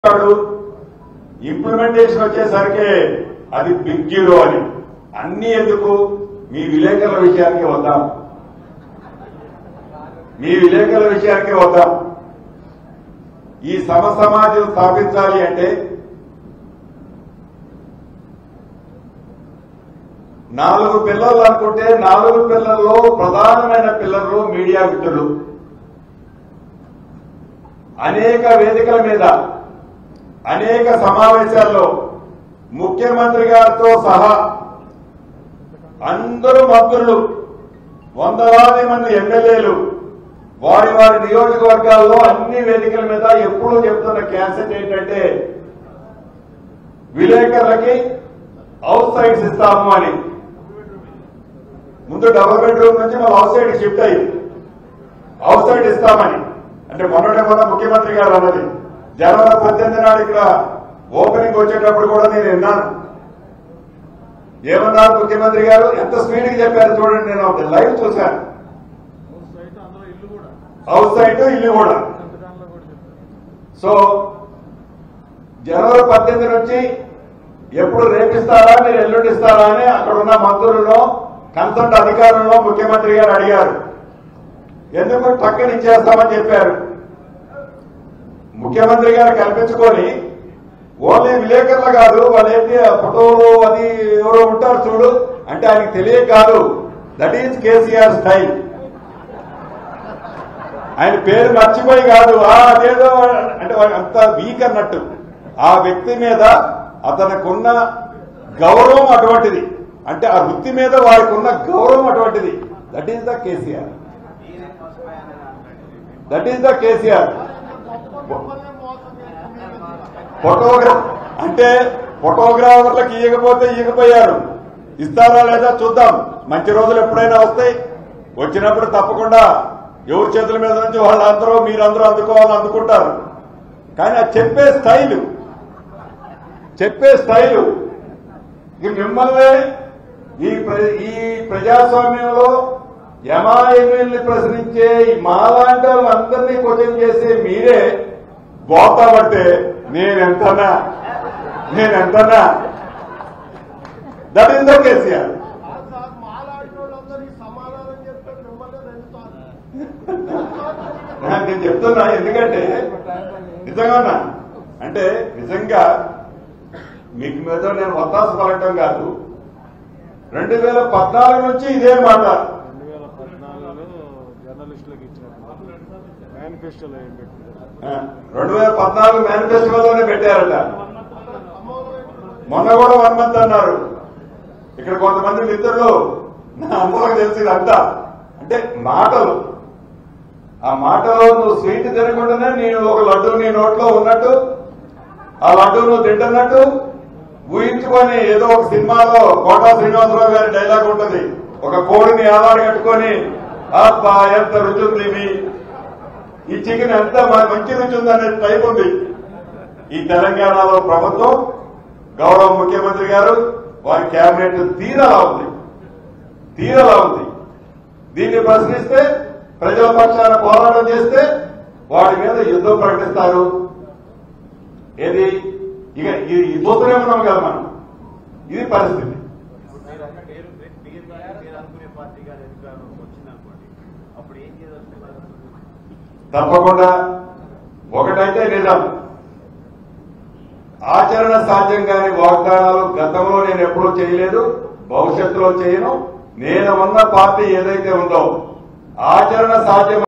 వాడు ఇంప్లిమెంటేషన్ వచ్చేసరికి అది బిగ్ జీరో అని అన్ని ఎందుకు మీ విలేకరుల విషయానికి వద్దాం మీ విలేకరుల విషయానికి వద్దాం ఈ సమ సమాజం స్థాపించాలి అంటే నాలుగు పిల్లలు అనుకుంటే నాలుగు పిల్లల్లో ప్రధానమైన పిల్లలు మీడియా మిత్రులు అనేక వేదికల మీద అనేక సమావేశాల్లో ముఖ్యమంత్రి గారితో సహా అందరూ మంత్రులు వందలాది మంది ఎమ్మెల్యేలు వారి వారి నియోజకవర్గాల్లో అన్ని వేదికల మీద ఎప్పుడూ చెప్తున్న క్యాసెట్ ఏంటంటే విలేకరులకి అవుట్ సైడ్స్ ఇస్తాము అని ముందు డబుల్ బెడ్రూమ్ నుంచి మనం అవుట్ సైడ్ షిఫ్ట్ అయ్యి అవుట్ సైడ్ ఇస్తామని అంటే మొన్నటి మొన్న ముఖ్యమంత్రి గారు అన్నది జనవరి పద్దెనిమిది నాడు ఇక్కడ ఓపెనింగ్ వచ్చేటప్పుడు కూడా నేను విన్నాను ఏమన్నారు ముఖ్యమంత్రి గారు ఎంత స్పీడ్ గా చెప్పారు చూడండి నేను ఒక లైవ్ చూశాను సైట్ అందులో ఇల్లు కూడా అవుట్ సైడ్ ఇల్లు కూడా సంతకాల్లో కూడా చెప్పారు సో జనవరి పద్దెనిమిది నుంచి ఎప్పుడు రేపిస్తారా మీరు ఎల్లుండి ఇస్తారా అని అక్కడ ఉన్న మంత్రులను కన్సల్ట్ అధికారులను ముఖ్యమంత్రి గారు అడిగారు ఎందుకు పక్కన ఇచ్చేస్తామని చెప్పారు ముఖ్యమంత్రి గారు కల్పించుకొని ఓన్లీ విలేకరులు కాదు వాళ్ళేంటి ఆ ఫోటోలు అది ఎవరో ఉంటారు చూడు అంటే ఆయనకి తెలియక కాదు దట్ ఈజ్ కేసీఆర్ స్టైల్ ఆయన పేరు మర్చిపోయి కాదు ఆ అదేదో అంటే వాడు అంత వీక్ అన్నట్టు ఆ వ్యక్తి మీద అతనికున్న గౌరవం అటువంటిది అంటే ఆ వృత్తి మీద వారికి ఉన్న గౌరవం అటువంటిది that is the KCR that is the KCR ఫోటోగ్రా అంటే ఫోటోగ్రాఫర్లకు ఇవ్వకపోతే ఇవ్వకపోయారు ఇస్తారా లేదా చూద్దాం మంచి రోజులు ఎప్పుడైనా వస్తాయి వచ్చినప్పుడు తప్పకుండా ఎవరి చేతుల మీద నుంచి వాళ్ళందరూ మీరందరూ అందుకోవాలని అందుకుంటారు కానీ ఆ చెప్పే స్టైలు చెప్పే స్టైలు ఇక మిమ్మల్ని ఈ ప్ర- ఈ ప్రజాస్వామ్యంలో ఎమాయిల్ని ప్రశ్నించే ఈ మాలాంటి వాళ్ళందరినీ క్వశ్చన్ చేసే మీరే పోతామంటే నేనెంతనా నేనెంతనా that is the KCR sir మాలాంటి వాళ్ళందరికీ సమాధానం చెప్తే మిమ్మల్ని రెండుతారు నాకు నేను చెప్తున్నా ఎందుకంటే నిజంగా అంటే నిజంగా మీకు మీద నేను వత్తాసు పలకటం కాదు రెండు వేల పద్నాలుగు నుంచి ఇదే మాట రెండు వేల పద్నాలుగులో జర్నలిస్టులకు ఇచ్చారు మేనిఫెస్టోలో ఏం పెట్టారు ఆ, రెండు వేల పద్నాలుగు మేనిఫెస్టోలోనే పెట్టారట మొన్న కూడా వన్ మంత్ అన్నారు ఇక్కడ కొంతమంది మిత్రులు నా అందరికి తెలిసి ఇదంతా అంటే మాటలు ఆ మాటలో నువ్వు స్వీట్ తినకుండానే నేను ఒక లడ్డు నీ నోట్లో ఉన్నట్టు ఆ లడ్డు నువ్వు తింటున్నట్టు ఊహించుకొని ఏదో ఒక సినిమాలో కోటా శ్రీనివాసరావు గారి డైలాగ్ ఉంటది ఒక కోడిని ఆధార కట్టుకొని అబ్బా ఎంత రుచి ఉంది ఇవి ఈ చికెన్ ఎంత మ- మంచి రుచి ఉందనే టైప్ ఉంది ఈ తెలంగాణలో ప్రభుత్వం గౌరవ ముఖ్యమంత్రి గారు వారి కేబినెట్ తీరలా ఉంది తీరలా ఉంది దీన్ని ప్రశ్నిస్తే ప్రజల పక్షాన పోరాటం చేస్తే వాడి మీద యుద్ధం ప్రకటిస్తారు ఏది ఇక ఇది ఈ దూతనే ఉన్నాం కదా మనం ఇది పరిస్థితి మీరు అన్న పేరు మీరు కానీ మీరు అనుకునే పార్టీ కానీ అధికారంలోకి వచ్చిందనుకోండి అప్పుడు ఏం చేయదలుచుకున్నారు తప్పకుండా ఒకటైతే నిజం ఆచరణ సాధ్యం కాని వాగ్దానాలు గతంలో నేను ఎప్పుడూ చేయలేదు భవిష్యత్తులో చేయను నేను ఉన్న పార్టీ ఏదైతే ఉందో ఆచరణ సాధ్యం